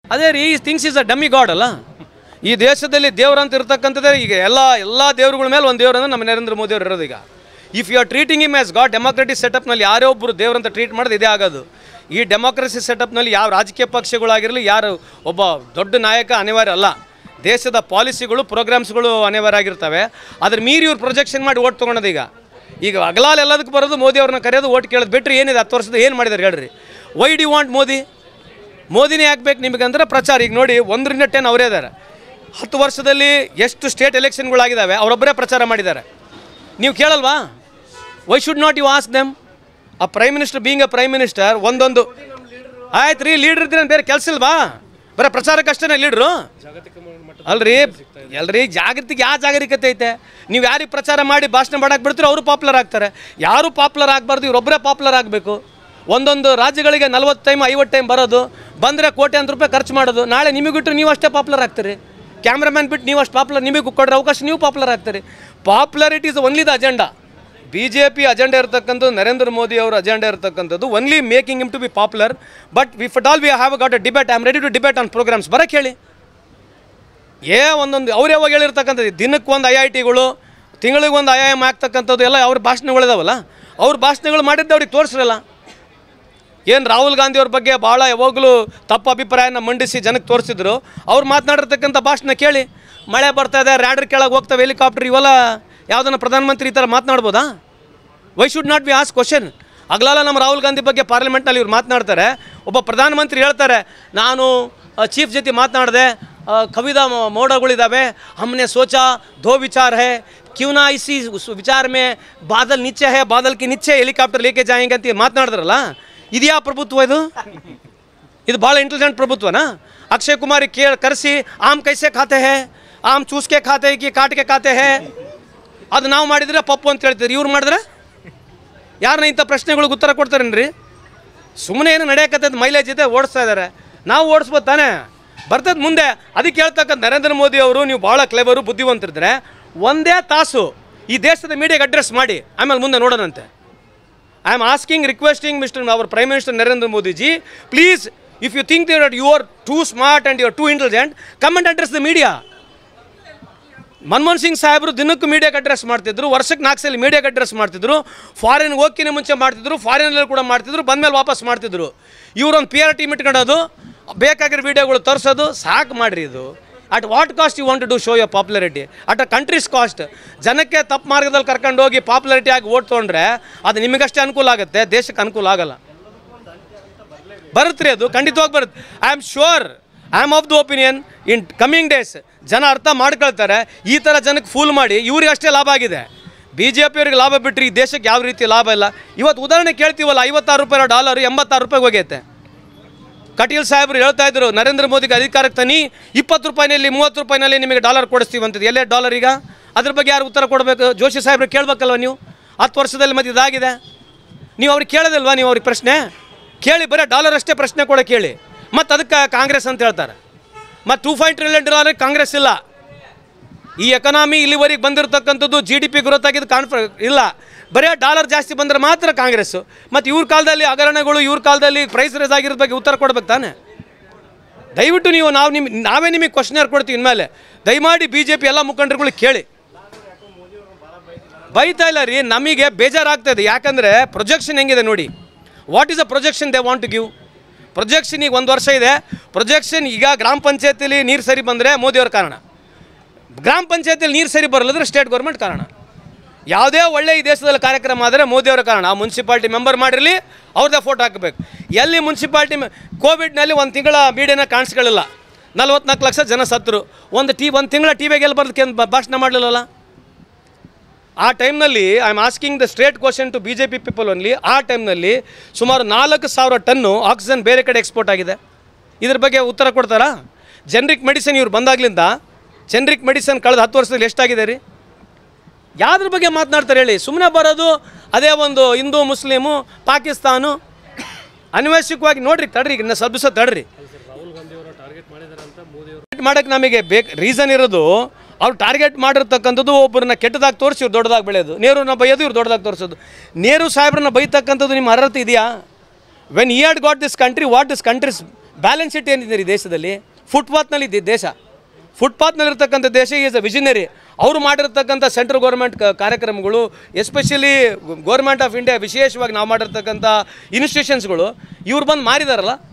ಅದೇ ರೀ ಈ things is a dummy god ಅಲ್ಲ ಈ ದೇಶದಲ್ಲಿ ದೇವರಂತ ಇರ್ತಕ್ಕಂಥದ್ದೇ ಈಗ ಎಲ್ಲ ಎಲ್ಲ ದೇವರುಗಳ ಮೇಲೆ ಒಂದು ದೇವರಂದ್ರೆ ನಮ್ಮ ನರೇಂದ್ರ ಮೋದಿ ಅವರು ಇರೋದು ಈಗ if you are treating him as god democratic ಸೆಟಪ್ನಲ್ಲಿ ಯಾರೇ ಒಬ್ಬರು ದೇವರಂತ ಟ್ರೀಟ್ ಮಾಡೋದು ಇದೇ ಆಗೋದು ಈ ಡೆಮೋಕ್ರಸಿ ಸೆಟಪ್ನಲ್ಲಿ ಯಾವ ರಾಜಕೀಯ ಪಕ್ಷಗಳಾಗಿರಲಿ ಯಾರು ಒಬ್ಬ ದೊಡ್ಡ ನಾಯಕ ಅನಿವಾರ್ಯ ಅಲ್ಲ ದೇಶದ ಪಾಲಿಸಿಗಳು ಪ್ರೋಗ್ರಾಮ್ಸ್ಗಳು ಅನಿವಾರ್ಯ ಆಗಿರ್ತವೆ ಅದ್ರ ಮೀರಿ ಇವ್ರು ಪ್ರೊಜೆಕ್ಷನ್ ಮಾಡಿ ಓಟ್ ತೊಗೊಳೋದು ಈಗ ಈಗ ಅಗಲಾಲ್ ಎಲ್ಲದಕ್ಕೆ ಬರೋದು ಮೋದಿ ಅವ್ರನ್ನ ಕರೆಯೋದು ಓಟ್ ಕೇಳೋದು ಬಿಟ್ಟರೆ ಏನಿದೆ ಹತ್ತು ವರ್ಷದ ಏನು ಮಾಡಿದಾರೆ ಹೇಳ್ರಿ ವೈ ಡಿ ವಾಂಟ್ ಮೋದಿ ಮೋದಿನೇ ಯಾಕೆ ನಿಮಗೆ ಅಂದ್ರೆ ಪ್ರಚಾರ ಈಗ ನೋಡಿ ಒಂದರಿಂದ ಟೆನ್ ಅವರೇ ಇದ್ದಾರೆ ಹತ್ತು ವರ್ಷದಲ್ಲಿ ಎಷ್ಟು ಸ್ಟೇಟ್ ಎಲೆಕ್ಷನ್ಗಳಾಗಿದ್ದಾವೆ ಅವರೊಬ್ಬರೇ ಪ್ರಚಾರ ಮಾಡಿದ್ದಾರೆ ನೀವು ಕೇಳಲ್ವಾ why should not you ask them a prime minister being a prime minister ಒಂದೊಂದು ಆಯ್ತು ರೀ ಲೀಡ್ರ್ ಇದ್ರೆ ಬೇರೆ ಕೆಲಸ ಇಲ್ವಾ ಬರೀ ಪ್ರಚಾರಕ್ಕಷ್ಟೇ ಲೀಡ್ರು ಅಲ್ರಿ ಎಲ್ರಿ ಜಾಗೃತಿಗೆ ಯಾವ ಜಾಗರಿಕತೆ ಐತೆ ನೀವು ಯಾರಿಗೆ ಪ್ರಚಾರ ಮಾಡಿ ಭಾಷಣ ಮಾಡಕ್ಕೆ ಬಿಡ್ತೀರೋ ಅವರು ಪಾಪ್ಯುಲರ್ ಆಗ್ತಾರೆ ಯಾರು ಪಾಪ್ಯುಲರ್ ಆಗಬಾರ್ದು ಇವರೊಬ್ಬರೇ ಪಾಪ್ಯುಲರ್ ಆಗಬೇಕು ಒಂದೊಂದು ರಾಜ್ಯಗಳಿಗೆ ನಲ್ವತ್ತು ಟೈಮ್ ಐವತ್ತು ಟೈಮ್ ಬರೋದು ಬಂದರೆ ಕೋಟ್ಯಾಂತರ ರೂಪಾಯಿ ಖರ್ಚು ಮಾಡೋದು ನಾಳೆ ನಿಮಗೆ ಬಿಟ್ಟರೆ ನೀವು ಅಷ್ಟೇ ಪಾಪ್ಯುಲರ್ ಆಗ್ತೀರಿ ಕ್ಯಾಮ್ರಾಮ್ಯಾನ್ ಬಿಟ್ಟು ನೀವು ಅಷ್ಟು ಪಾಪ್ಯುಲರ್ ನಿಮಗೆ ಕೊಡ್ರೆ ಅವಕಾಶ ನೀವು ಪಾಪ್ಯುಲರ್ ಆಗ್ತೀರಿ popularity is only the agenda B J P agenda ಇರತಕ್ಕಂಥದ್ದು ನರೇಂದ್ರ ಮೋದಿ ಅವರ ಅಜೆಂಡಾ ಇರತಕ್ಕಂಥದ್ದು only making him to be popular but if at all we have got a debate I am ready to debate on programmes ಬರಕ್ಕೆ ಹೇಳಿ ಏ ಒಂದೊಂದು ಅವ್ರು ಯಾವಾಗ ಹೇಳಿರ್ತಕ್ಕಂಥದ್ದು ದಿನಕ್ಕೆ ಒಂದು ಐ ಐ ಟಿಗಳು ತಿಂಗಳಿಗೆ ಒಂದು ಐ ಐ ಎಮ್ ಆಗ್ತಕ್ಕಂಥದ್ದು ಎಲ್ಲ ಅವ್ರ ಭಾಷಣಗಳಿದಾವಲ್ಲ ಅವ್ರ ಭಾಷಣಗಳು ಮಾಡಿದ್ದು ಅವ್ರಿಗೆ ತೋರಿಸ್ರಲ್ಲ ಏನು ರಾಹುಲ್ ಗಾಂಧಿ ಅವ್ರ ಬಗ್ಗೆ ಭಾಳ ಯಾವಾಗಲೂ ತಪ್ಪು ಅಭಿಪ್ರಾಯನ ಮಂಡಿಸಿ ಜನಕ್ಕೆ ತೋರಿಸಿದ್ರು ಅವ್ರು ಮಾತನಾಡಿರ್ತಕ್ಕಂಥ ಭಾಷಣ ಕೇಳಿ ಮಳೆ ಬರ್ತಾ ಇದೆ ರ್ಯಾಡರ್ ಕೆಳಗೆ ಹೋಗ್ತವೆ ಹೆಲಿಕಾಪ್ಟರ್ ಇವೆಲ್ಲ ಯಾವುದನ್ನ ಪ್ರಧಾನಮಂತ್ರಿ ಈ ಥರ ಮಾತನಾಡ್ಬೋದಾ why should not be as question ಅಗ್ಲಾಲ ನಮ್ಮ ರಾಹುಲ್ ಗಾಂಧಿ ಬಗ್ಗೆ ಪಾರ್ಲಿಮೆಂಟ್ನಲ್ಲಿ ಇವ್ರು ಮಾತನಾಡ್ತಾರೆ ಒಬ್ಬ ಪ್ರಧಾನಮಂತ್ರಿ ಹೇಳ್ತಾರೆ ನಾನು ಚೀಫ್ ಜೊತೆ ಮಾತನಾಡಿದೆ ಕವಿದ ಮೋ- ಮೋಡಗಳಿದ್ದಾವೆ ಹಮ್ನೆ ಸೋಚಾ ದೋ ವಿಚಾರ ಹೇ ಕ್ಯೂ ನಾ ಇಸಿ ಉಸ್ ವಿಚಾರ ಮೇ ಬಾದಲ್ ನಿಚ್ಚೆ ಹೇ ಬಾದಲ್ ಕಿ ನಿಚ್ಚೆ ಹೆಲಿಕಾಪ್ಟರ್ ಲೇಕೆ ಜಾಯಂಗೆ ಅಂತ ಮಾತನಾಡಿದ್ರಲ್ಲ ಇದ್ಯಾ ಪ್ರಭುತ್ವ ಇದು ಇದು ಭಾಳ ಇಂಟೆಲಿಜೆಂಟ್ ಪ್ರಭುತ್ವನಾ ಅಕ್ಷಯ್ ಕುಮಾರ್ ಕೇ ಕರೆಸಿ ಆಮ್ ಕೈಸೆ ಖಾತೆ ಹೇ ಆಮ್ ಚೂಸ್ಕೆ ಖಾತೆ ಕಿ ಕಾಟ್ಗೆ ಖಾತೆ ಹೇ ಅದು ನಾವು ಮಾಡಿದರೆ ಪಪ್ಪು ಅಂತ ಹೇಳ್ತೀರಿ ಇವ್ರು ಮಾಡಿದ್ರೆ ಯಾರನ್ನ ಇಂಥ ಪ್ರಶ್ನೆಗಳಿಗೆ ಉತ್ತರ ಕೊಡ್ತಾರೇನ್ರಿ ಸುಮ್ಮನೆ ಏನು ನಡೆಯಕತ್ತದ ಮೈಲೇಜ್ ಇದೆ ಓಡಿಸ್ತಾ ಇದ್ದಾರೆ ನಾವು ಓಡಿಸ್ಬೋದು ತಾನೇ ಬರ್ತದೆ ಮುಂದೆ ಅದಕ್ಕೆ ಹೇಳ್ತಕ್ಕಂಥ ನರೇಂದ್ರ ಮೋದಿ ಅವರು ನೀವು ಭಾಳ ಕ್ಲೇವರು ಬುದ್ಧಿವಂತರಿದ್ರೆ ಒಂದೇ ತಾಸು ಈ ದೇಶದ ಮೀಡಿಯಾಗೆ ಅಡ್ರೆಸ್ ಮಾಡಿ ಆಮೇಲೆ ಮುಂದೆ ನೋಡೋಣಂತೆ I am asking requesting mister our prime minister Narendra Modi ji please if you think that you are too smart and you are too intelligent come and address the media Manmohan Singh ಸಾಹೇಬರು ದಿನಕ್ಕೂ ಮೀಡಿಯಾಗೆ ಅಡ್ರೆಸ್ ಮಾಡ್ತಿದ್ರು ವರ್ಷಕ್ಕೆ ನಾಲ್ಕು ಸಲ ಮೀಡಿಯಾಗೆ ಅಡ್ರೆಸ್ ಮಾಡ್ತಿದ್ರು ಫಾರಿನ್ ಹೋಗ್ಕಿನ ಮುಂಚೆ ಮಾಡ್ತಿದ್ರು ಫಾರಿನಲ್ಲಿ ಕೂಡ ಮಾಡ್ತಿದ್ರು ಬಂದಮೇಲೆ ವಾಪಸ್ ಮಾಡ್ತಿದ್ರು ಇವರೊಂದು ಪಿ ಆರ್ ಟೀಮ್ ಇಟ್ಕೊಳ್ಳೋದು ಬೇಕಾಗಿರೋ ವೀಡಿಯೋಗಳು ತರಿಸೋದು ಸಾಕು ಮಾಡಿರಿ ಇದು at what cost you want to do show your popularity at a country's cost ಜನಕ್ಕೆ ತಪ್ಪು ಮಾರ್ಗದಲ್ಲಿ ಕರ್ಕೊಂಡು ಹೋಗಿ ಪಾಪ್ಯುಲಾರಿಟಿ ಆಗಿ ಓಟ್ ತೊಗೊಂಡ್ರೆ ಅದು ನಿಮಗಷ್ಟೇ ಅನುಕೂಲ ಆಗುತ್ತೆ ದೇಶಕ್ಕೆ ಅನುಕೂಲ ಆಗಲ್ಲ ಬರುತ್ತೆ ರೀ ಅದು ಖಂಡಿತವಾಗಿ ಬರುತ್ತೆ I am sure I am of the opinion in coming days ಜನ ಅರ್ಥ ಮಾಡ್ಕೊಳ್ತಾರೆ ಈ ಥರ ಜನಕ್ಕೆ ಫೂಲ್ ಮಾಡಿ ಇವ್ರಿಗೆ ಅಷ್ಟೇ ಲಾಭ ಆಗಿದೆ ಬಿ ಜೆ ಪಿಯವ್ರಿಗೆ ಲಾಭ ಬಿಟ್ಟರೆ ಈ ದೇಶಕ್ಕೆ ಯಾವ ರೀತಿ ಲಾಭ ಇಲ್ಲ ಇವತ್ತು ಉದಾಹರಣೆ ಕೇಳ್ತೀವಲ್ಲ ಐವತ್ತಾರು ರೂಪಾಯಿ ಡಾಲರ್ ಎಂಬತ್ತಾರು ರೂಪಾಯಿಗೆ ಹೋಗೈತೆ ಕಟೀಲ್ ಸಾಹೇಬರು ಹೇಳ್ತಾ ಇದ್ರು ನರೇಂದ್ರ ಮೋದಿಗೆ ಅಧಿಕಾರಕ್ಕೆ ತನ್ನಿ ಇಪ್ಪತ್ತು ರೂಪಾಯಿನಲ್ಲಿ ಮೂವತ್ತು ರೂಪಾಯಿನಲ್ಲಿ ನಿಮಗೆ ಡಾಲರ್ ಕೊಡಿಸ್ತೀವಿ ಅಂತದ್ದು ಎಲ್ಲೇ ಡಾಲರ್ ಈಗ ಅದ್ರ ಬಗ್ಗೆ ಯಾರು ಉತ್ತರ ಕೊಡಬೇಕು ಜೋಶಿ ಸಾಹೇಬ್ರು ಕೇಳಬೇಕಲ್ವ ನೀವು ಹತ್ತು ವರ್ಷದಲ್ಲಿ ಮತ್ತೆ ಇದಾಗಿದೆ ನೀವು ಅವ್ರಿಗೆ ಕೇಳೋದಿಲ್ವಾ ನೀವು ಅವ್ರಿಗೆ ಪ್ರಶ್ನೆ ಕೇಳಿ ಬರೀ ಡಾಲರ್ ಅಷ್ಟೇ ಪ್ರಶ್ನೆ ಕೂಡ ಕೇಳಿ ಮತ್ತು ಅದಕ್ಕೆ ಕಾಂಗ್ರೆಸ್ ಅಂತ ಹೇಳ್ತಾರೆ ಮತ್ತು two point trillion dollar Congress ಇಲ್ಲ ಈ ಎಕನಾಮಿ ಇಲ್ಲಿವರೆಗೆ ಬಂದಿರತಕ್ಕಂಥದ್ದು ಜಿ ಡಿ ಪಿ ಗ್ರೋತ್ ಆಗಿದ್ದು ಕಾನ್ಫ ಇಲ್ಲ ಬರೀ ಡಾಲರ್ ಜಾಸ್ತಿ ಬಂದರೆ ಮಾತ್ರ ಕಾಂಗ್ರೆಸ್ಸು ಮತ್ತು ಇವ್ರ ಕಾಲದಲ್ಲಿ ಹಗರಣಗಳು ಇವ್ರ ಕಾಲದಲ್ಲಿ ಪ್ರೈಸ್ ರೇಸ್ ಆಗಿರೋದ್ ಬಗ್ಗೆ ಉತ್ತರ ಕೊಡ್ಬೇಕು ತಾನೆ ದಯವಿಟ್ಟು ನೀವು ನಾವು ನಿಮ್ ನಾವೇ ನಿಮಗೆ ಕ್ವಶನರ್ ಕೊಡ್ತೀವಿ ಇನ್ಮೇಲೆ ದಯಮಾಡಿ ಬಿ ಜೆ ಪಿ ಎಲ್ಲ ಮುಖಂಡರುಗಳು ಕೇಳಿ ಬೈತಾ ಇಲ್ಲ ರೀ ನಮಗೆ ಬೇಜಾರಾಗ್ತದೆ ಯಾಕಂದರೆ ಪ್ರೊಜೆಕ್ಷನ್ ಹೆಂಗಿದೆ ನೋಡಿ what is a projection they want to give projection ಈಗ ಒಂದು ವರ್ಷ ಇದೆ ಪ್ರೊಜೆಕ್ಷನ್ ಈಗ ಗ್ರಾಮ ಪಂಚಾಯತಿಲಿ ನೀರು ಸರಿ ಬಂದರೆ ಮೋದಿಯವ್ರ ಕಾರಣ ಗ್ರಾಮ ಪಂಚಾಯತಿಯಲ್ಲಿ ನೀರು ಸರಿ ಬರಲ್ಲದ್ರೆ ಸ್ಟೇಟ್ ಗೌರ್ಮೆಂಟ್ ಕಾರಣ ಯಾವುದೇ ಒಳ್ಳೆ ಈ ದೇಶದಲ್ಲಿ ಕಾರ್ಯಕ್ರಮ ಆದರೆ ಮೋದಿಯವರ ಕಾರಣ ಆ ಮುನ್ಸಿಪಾಲ್ಟಿ ಮೆಂಬರ್ ಮಾಡಿರಲಿ ಅವ್ರದ್ದೇ ಫೋಟೋ ಹಾಕಬೇಕು ಎಲ್ಲಿ ಮುನ್ಸಿಪಾಲ್ಟಿ ಕೋವಿಡ್ನಲ್ಲಿ ಒಂದು ತಿಂಗಳ ಮೀಡಿಯಾನ ಕಾಣಿಸ್ಕೊಳ್ಳಿಲ್ಲ ನಲ್ವತ್ನಾಲ್ಕು ಲಕ್ಷ ಜನ ಸತ್ತರು ಒಂದು ಟಿ ಒಂದು ತಿಂಗಳ ಟಿ ವಿಗೆ ಎಲ್ಲಿ ಬರೋದಕ್ಕೆ ಭಾಷಣ ಮಾಡಲಿಲ್ಲಲ್ಲ ಆ ಟೈಮ್ನಲ್ಲಿ I am asking the straight question to B J P people only ಆ ಟೈಮ್ನಲ್ಲಿ ಸುಮಾರು ನಾಲ್ಕು ಸಾವಿರ ಟನ್ನು ಆಕ್ಸಿಜನ್ ಬೇರೆ ಕಡೆ ಎಕ್ಸ್ಪೋರ್ಟ್ ಆಗಿದೆ ಇದ್ರ ಬಗ್ಗೆ ಉತ್ತರ ಕೊಡ್ತಾರಾ ಜೆನ್ರಿಕ್ ಮೆಡಿಸಿನ್ ಇವ್ರು ಬಂದಾಗ್ಲಿಂದ ಜೆನ್ರಿಕ್ ಮೆಡಿಸಿನ್ ಕಳೆದ ಹತ್ತು ವರ್ಷದಲ್ಲಿ ಎಷ್ಟಾಗಿದೆ ರೀ ಯಾವ್ದ್ರ ಬಗ್ಗೆ ಮಾತನಾಡ್ತಾರೆ ಹೇಳಿ ಸುಮ್ಮನೆ ಬರೋದು ಅದೇ ಒಂದು ಹಿಂದೂ ಮುಸ್ಲಿಮು ಪಾಕಿಸ್ತಾನು ಅನ್ವೇಷಕವಾಗಿ ನೋಡ್ರಿ ತಡ್ರಿ ಇನ್ನು ಸ್ವಲ್ಪ ದಿವಸ ತಡ್ರಿ ಮಾಡಕ್ಕೆ ನಮಗೆ ಬೇಕು ರೀಸನ್ ಇರೋದು ಅವ್ರು ಟಾರ್ಗೆಟ್ ಮಾಡಿರ್ತಕ್ಕಂಥದ್ದು ಒಬ್ಬರನ್ನ ಕೆಟ್ಟದಾಗಿ ತೋರಿಸಿ ಇವ್ರು ದೊಡ್ಡದಾಗಿ ಬೆಳೆಯೋದು ನೇರುನ ಬೈಯೋದು ಇವ್ರು ದೊಡ್ಡದಾಗಿ ತೋರಿಸೋದು ನೇರು ಸಾಹೇಬ್ರನ್ನ ಬೈತಕ್ಕಂಥದ್ದು ನಿಮ್ಮ ಅರ್ಹತೆ ಇದೆಯಾ when he had got this country what this country's balance sheet ಏನಿದೆ ಈ ದೇಶದಲ್ಲಿ ಫುಟ್ಪಾತ್ನಲ್ಲಿ ಇದೆ ದೇಶ ಫುಟ್ಪಾತ್ನಲ್ಲಿರ್ತಕ್ಕಂಥ ದೇಶ ಈಸ್ ಅ ವಿಷನರಿ ಅವರು ಮಾಡಿರ್ತಕ್ಕಂಥ ಸೆಂಟ್ರಲ್ ಗೌರ್ಮೆಂಟ್ ಕಾರ್ಯಕ್ರಮಗಳು ಎಸ್ಪೆಷಲಿ ಗೌರ್ಮೆಂಟ್ ಆಫ್ ಇಂಡಿಯಾ ವಿಶೇಷವಾಗಿ ನಾವು ಮಾಡಿರ್ತಕ್ಕಂಥ ಇನ್ಸ್ಟಿಟ್ಯೂಷನ್ಸ್ಗಳು ಇವ್ರು ಬಂದು ಮಾರಿದಾರಲ್ಲ